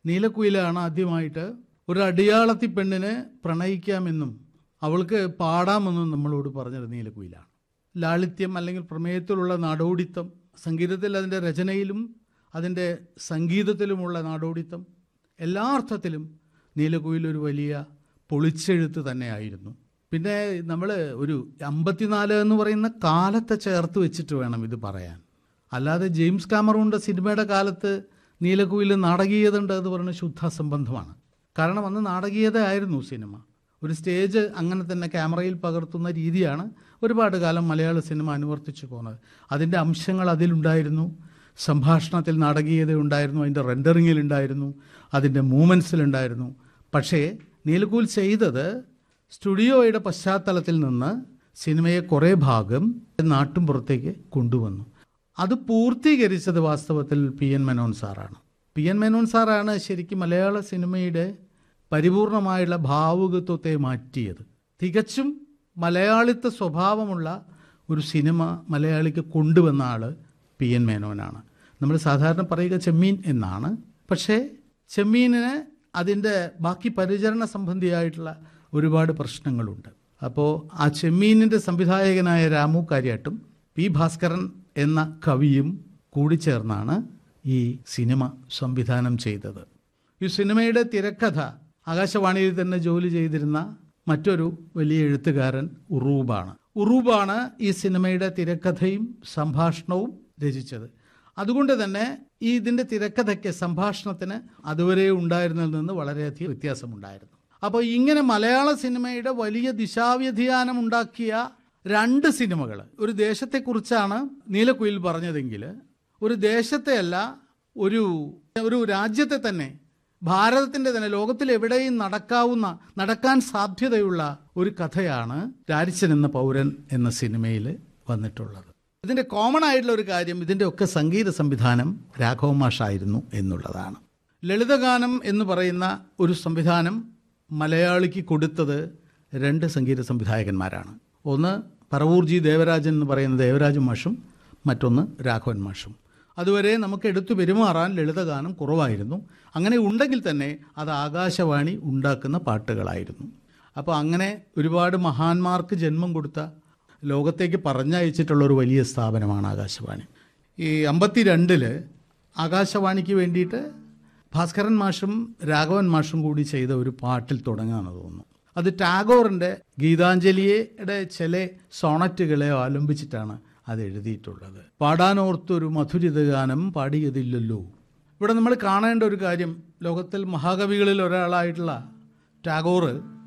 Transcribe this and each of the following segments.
നീലക്കുയിലാണ് ആദ്യമായിട്ട് ഒരു അടിയാളത്തി പെണ്ണിനെ പ്രണയിക്കാമെന്നും അവൾക്ക് പാടാമെന്നും നമ്മളോട് പറഞ്ഞത് നീലക്കുയിലാണ് ലാളിത്യം അല്ലെങ്കിൽ പ്രമേയത്തിലുള്ള നാടോടിത്തം സംഗീതത്തിൽ അതിൻ്റെ രചനയിലും അതിൻ്റെ സംഗീതത്തിലുമുള്ള നാടോടിത്തം എല്ലാ അർത്ഥത്തിലും നീലക്കുയിൽ ഒരു വലിയ പൊളിച്ചെഴുത്ത് തന്നെയായിരുന്നു പിന്നെ നമ്മൾ ഒരു അമ്പത്തിനാല് എന്ന് പറയുന്ന കാലത്തെ ചേർത്ത് വെച്ചിട്ട് വേണം ഇത് പറയാൻ അല്ലാതെ ജെയിംസ് കാമറൂണിൻ്റെ സിനിമയുടെ കാലത്ത് നീലക്കുയിൽ നാടകീയത ഉണ്ട് എന്ന് പറയുന്നത് ശുദ്ധ സംബന്ധമാണ് കാരണം അന്ന് നാടകീയത ആയിരുന്നു സിനിമ ഒരു സ്റ്റേജ് അങ്ങനെ തന്നെ ക്യാമറയിൽ പകർത്തുന്ന രീതിയാണ് ഒരുപാട് കാലം മലയാള സിനിമ അനുവർത്തിച്ചു പോകുന്നത് അതിൻ്റെ അംശങ്ങൾ അതിലുണ്ടായിരുന്നു സംഭാഷണത്തിൽ നാടകീയത ഉണ്ടായിരുന്നു അതിൻ്റെ റെൻഡറിങ്ങിൽ ഉണ്ടായിരുന്നു അതിൻ്റെ മൂമെൻസിലുണ്ടായിരുന്നു പക്ഷേ നീലക്കൂൽ ചെയ്തത് സ്റ്റുഡിയോയുടെ പശ്ചാത്തലത്തിൽ നിന്ന് സിനിമയെ കുറേ ഭാഗം നാട്ടും പുറത്തേക്ക് കൊണ്ടുവന്നു അത് പൂർത്തീകരിച്ചത് വാസ്തവത്തിൽ പി എൻ മേനോൻ സാറാണ് പി എൻ മേനോൻ സാറാണ് ശരിക്കും മലയാള സിനിമയുടെ പരിപൂർണമായുള്ള ഭാവുകത്വത്തെ മാറ്റിയത് തികച്ചും മലയാളിത്ത സ്വഭാവമുള്ള ഒരു സിനിമ മലയാളിക്ക് കൊണ്ടുവന്ന ആൾ പി എൻ മേനോനാണ് നമ്മൾ സാധാരണ പറയുക ചെമ്മീൻ എന്നാണ് പക്ഷേ ചെമ്മീനിന് അതിൻ്റെ ബാക്കി പരിചരണ സംബന്ധിയായിട്ടുള്ള ഒരുപാട് പ്രശ്നങ്ങളുണ്ട് അപ്പോൾ ആ ചെമ്മീനിൻ്റെ സംവിധായകനായ രാമു കാര്യാട്ടും പി ഭാസ്കരൻ എന്ന കവിയും കൂടിച്ചേർന്നാണ് ഈ സിനിമ സംവിധാനം ചെയ്തത് ഈ സിനിമയുടെ തിരക്കഥ ആകാശവാണിയിൽ തന്നെ ജോലി ചെയ്തിരുന്ന മറ്റൊരു വലിയ എഴുത്തുകാരൻ ഉറൂബാണ് ഉറൂബാണ് ഈ സിനിമയുടെ തിരക്കഥയും സംഭാഷണവും രചിച്ചത് അതുകൊണ്ട് തന്നെ ഈ ഇതിൻ്റെ തിരക്കഥയ്ക്ക് സംഭാഷണത്തിന് അതുവരെ ഉണ്ടായിരുന്നതിൽ നിന്ന് വളരെയധികം വ്യത്യാസമുണ്ടായിരുന്നു അപ്പോൾ ഇങ്ങനെ മലയാള സിനിമയുടെ വലിയ ദിശാവ്യതിയാനം ഉണ്ടാക്കിയ രണ്ട് സിനിമകൾ ഒരു ദേശത്തെക്കുറിച്ചാണ് നീലക്കുയിൽ പറഞ്ഞതെങ്കിൽ ഒരു ദേശത്തെയല്ല ഒരു ഒരു രാജ്യത്തെ തന്നെ ഭാരതത്തിൻ്റെ തന്നെ ലോകത്തിൽ എവിടെയും നടക്കാവുന്ന നടക്കാൻ സാധ്യതയുള്ള ഒരു കഥയാണ് രാരിച്ചൻ എന്ന പൗരൻ എന്ന സിനിമയിൽ വന്നിട്ടുള്ളത് ഇതിൻ്റെ കോമൺ ആയിട്ടുള്ള ഒരു കാര്യം ഇതിൻ്റെ ഒക്കെ സംഗീത സംവിധാനം രാഘവ മാഷായിരുന്നു എന്നുള്ളതാണ് ലളിതഗാനം എന്ന് പറയുന്ന ഒരു സംവിധാനം മലയാളിക്ക് കൊടുത്തത് രണ്ട് സംഗീത സംവിധായകന്മാരാണ് ഒന്ന് പറവൂർ ജി ദേവരാജൻ എന്ന് പറയുന്ന ദേവരാജ മാഷും മറ്റൊന്ന് രാഘവൻ മാഷും അതുവരെ നമുക്ക് എടുത്തു പെരുമാറാൻ ലളിതഗാനം കുറവായിരുന്നു അങ്ങനെ ഉണ്ടെങ്കിൽ തന്നെ അത് ആകാശവാണി ഉണ്ടാക്കുന്ന പാട്ടുകളായിരുന്നു അപ്പോൾ അങ്ങനെ ഒരുപാട് മഹാന്മാർക്ക് ജന്മം കൊടുത്ത ലോകത്തേക്ക് പറഞ്ഞയച്ചിട്ടുള്ള ഒരു വലിയ സ്ഥാപനമാണ് ആകാശവാണി ഈ അമ്പത്തി രണ്ടില് ആകാശവാണിക്ക് വേണ്ടിയിട്ട് ഭാസ്കരൻ മാഷും രാഘവൻ മാഷും കൂടി ചെയ്ത ഒരു പാട്ടിൽ തുടങ്ങാമെന്ന് തോന്നുന്നു അത് ടാഗോറിൻ്റെ ഗീതാഞ്ജലിയുടെ ചില സോണറ്റുകളെ ആലംബിച്ചിട്ടാണ് അത് എഴുതിയിട്ടുള്ളത് പാടാനോർത്തൊരു മധുരിത ഗാനം പാടിയതില്ലല്ലോ ഇവിടെ നമ്മൾ കാണേണ്ട ഒരു കാര്യം ലോകത്തിൽ മഹാകവികളിൽ ഒരാളായിട്ടുള്ള ടാഗോർ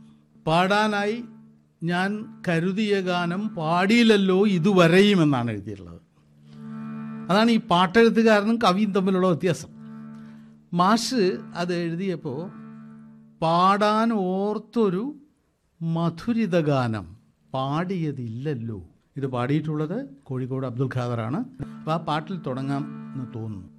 പാടാനായി ഞാൻ കരുതിയ ഗാനം പാടിയില്ലല്ലോ ഇതുവരെയും എന്നാണ് എഴുതിയിട്ടുള്ളത് അതാണ് ഈ പാട്ടെഴുത്തുകാരനും കവിയും തമ്മിലുള്ള വ്യത്യാസം മാഷ് അത് എഴുതിയപ്പോൾ പാടാൻ ഓർത്തൊരു മധുരിത ഗാനം പാടിയതില്ലല്ലോ ഇത് പാടിയിട്ടുള്ളത് കോഴിക്കോട് അബ്ദുൽ ഖാദറാണ് അപ്പോൾ ആ പാട്ടിൽ തുടങ്ങാം എന്ന് തോന്നുന്നു